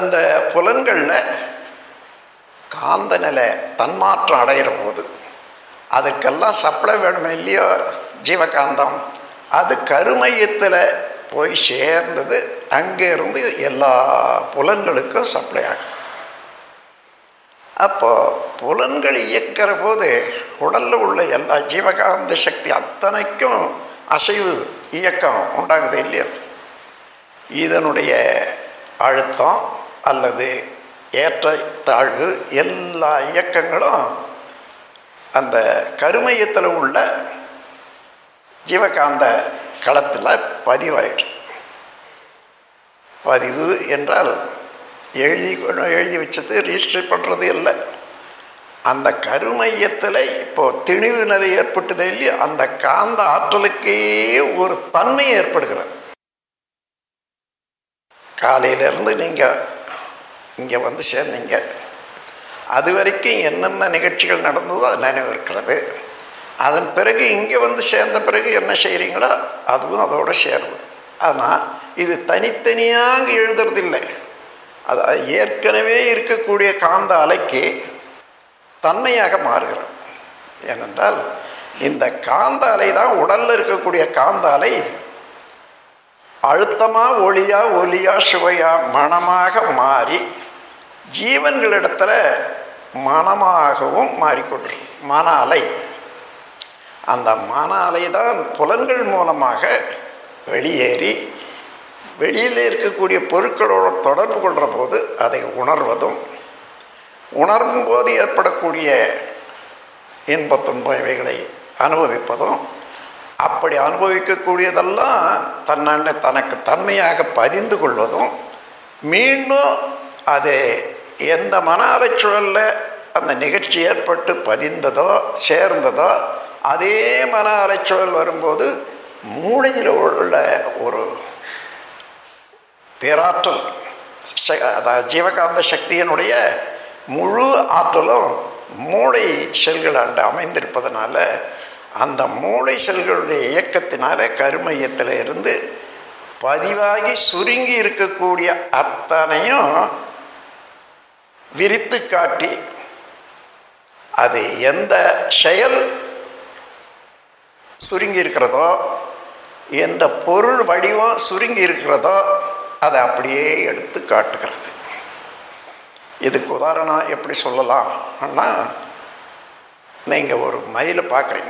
அந்த புலன்களில் காந்த நிலை தன்மாற்றம் அடைகிற போது அதுக்கெல்லாம் சப்ளை வேணுமே இல்லையோ ஜீவகாந்தம் அது கருமையத்தில் போய் சேர்ந்தது அங்கேருந்து எல்லா புலன்களுக்கும் சப்ளை ஆகும் அப்போ புலன்கள் இயக்கிற போது உடலில் உள்ள எல்லா ஜீவகாந்த சக்தி அத்தனைக்கும் அசைவு இயக்கம் உண்டாகுது இல்லையா இதனுடைய அழுத்தம் அல்லது ஏற்ற தாழ்வு எல்லா இயக்கங்களும் அந்த கருமையத்தில் உள்ள ஜீவகாந்த களத்தில் பதிவாயிடுது பதிவு என்றால் எழுதி எழுதி வச்சது ரிஜிஸ்டர் பண்ணுறது இல்லை அந்த கருமையத்தில் இப்போ திணிவு நிலை ஏற்பட்டதே இல்லையா அந்த காந்த ஆற்றலுக்கே ஒரு தன்மை ஏற்படுகிறது காலையிலேருந்து நீங்கள் இங்கே வந்து சேர்ந்தீங்க அது வரைக்கும் என்னென்ன நிகழ்ச்சிகள் நடந்ததோ அது நினைவு இருக்கிறது அதன் பிறகு இங்கே வந்து சேர்ந்த பிறகு என்ன செய்கிறீங்களோ அதுவும் அதோடு சேருது ஆனால் இது தனித்தனியாக எழுதுறதில்லை அது ஏற்கனவே இருக்கக்கூடிய காந்த அலைக்கு தன்மையாக மாறுகிறது ஏனென்றால் இந்த காந்த அலை தான் உடலில் இருக்கக்கூடிய காந்த அலை அழுத்தமாக ஒளியா ஒலியா சுவையா மனமாக மாறி ஜீவன்களிடத்துல மனமாகவும் மாறிக்கொண்டிருக்கு மன அலை அந்த மன அலை தான் புலன்கள் மூலமாக வெளியேறி வெளியில் இருக்கக்கூடிய பொருட்களோடு தொடர்பு கொள்கிற போது அதை உணர்வதும் உணரும் போது ஏற்படக்கூடிய இன்ப துன்பம் இவைகளை அனுபவிப்பதும் அப்படி அனுபவிக்கக்கூடியதெல்லாம் தன்னாண்ட தனக்கு தன்மையாக பதிந்து கொள்வதும் மீண்டும் அது எந்த மன அலைச்சூழலில் அந்த நிகழ்ச்சி ஏற்பட்டு பதிந்ததோ சேர்ந்ததோ அதே மன அலைச்சூழல் வரும்போது மூளையில் உள்ள ஒரு பேராற்றல் அதாவது ஜீவகாந்த சக்தியினுடைய முழு ஆற்றலும் மூளை செல்கள் அண்டு அமைந்திருப்பதனால அந்த மூளை செல்களுடைய இயக்கத்தினால கருமையத்தில் இருந்து பதிவாகி சுருங்கி இருக்கக்கூடிய அத்தனையும் விரித்து காட்டி அது எந்த செயல் சுருங்கி இருக்கிறதோ எந்த பொருள் வடிவம் சுருங்கி இருக்கிறதோ அதை அப்படியே எடுத்து காட்டுகிறது இதுக்கு உதாரணம் எப்படி சொல்லலாம் ஆனால் நீங்கள் ஒரு மயிலை பார்க்குறீங்க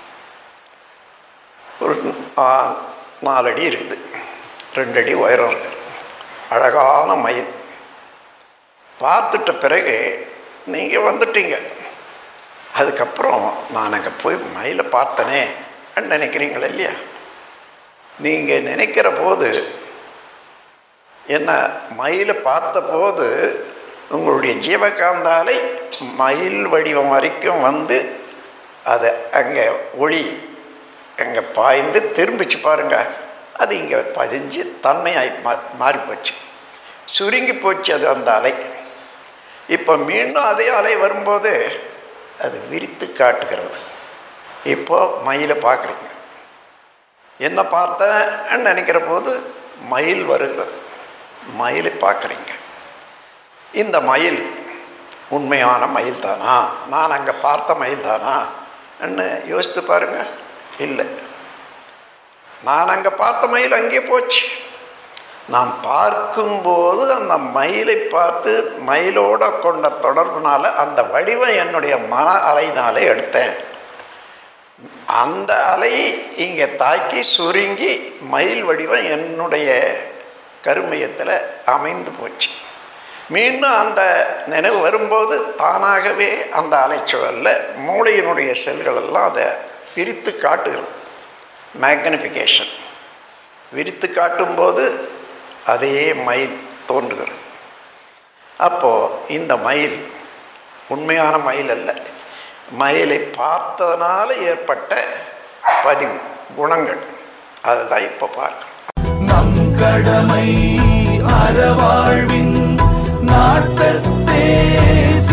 ஒரு நாலு அடி இருக்குது ரெண்டு அடி உயரம் இருக்குது அழகான மயில் பார்த்துட்ட பிறகு நீங்கள் வந்துட்டீங்க அதுக்கப்புறம் நான் அங்கே போய் மயிலை பார்த்தனே நினைக்கிறீங்களா இல்லையா நீங்கள் நினைக்கிற போது என்ன மயிலை பார்த்த போது உங்களுடைய ஜீவகாந்தாலை மயில் வடிவம் வரைக்கும் வந்து அதை அங்கே ஒளி அங்கே பாய்ந்து திரும்பிச்சு பாருங்க அது இங்கே பதிஞ்சு தன்மையாய் மா மாறி போச்சு சுருங்கி போச்சு அது அந்த அலை இப்போ மீண்டும் அதே அலை வரும்போது அது விரித்து காட்டுகிறது இப்போ மயிலை பார்க்குறீங்க என்ன பார்த்தேன்னு நினைக்கிற போது மயில் வருகிறது மயிலை பார்க்குறீங்க இந்த மயில் உண்மையான மயில் தானா நான் அங்கே பார்த்த மயில் தானா என்ன யோசித்து பாருங்க இல்லை நான் அங்கே பார்த்த மயில் அங்கேயே போச்சு நான் பார்க்கும்போது அந்த மயிலை பார்த்து மயிலோட கொண்ட தொடர்புனால அந்த வடிவம் என்னுடைய மன அலைனாலே எடுத்தேன் அந்த அலை இங்கே தாக்கி சுருங்கி மயில் வடிவம் என்னுடைய கருமையத்தில் அமைந்து போச்சு மீண்டும் அந்த நினைவு வரும்போது தானாகவே அந்த அலைச்சூழலில் மூளையினுடைய செல்கள் எல்லாம் அதை விரித்து காட்டுகிறது மேக்னிஃபிகேஷன் விரித்து காட்டும்போது அதே மயில் தோன்றுகிறது அப்போது இந்த மயில் உண்மையான மயில் அல்ல மயிலை பார்த்ததுனால ஏற்பட்ட பதிவு குணங்கள் அதுதான் இப்போ பார்க்குறோம் நம் கடமை அறவாழ்வின் நாட்டத்தே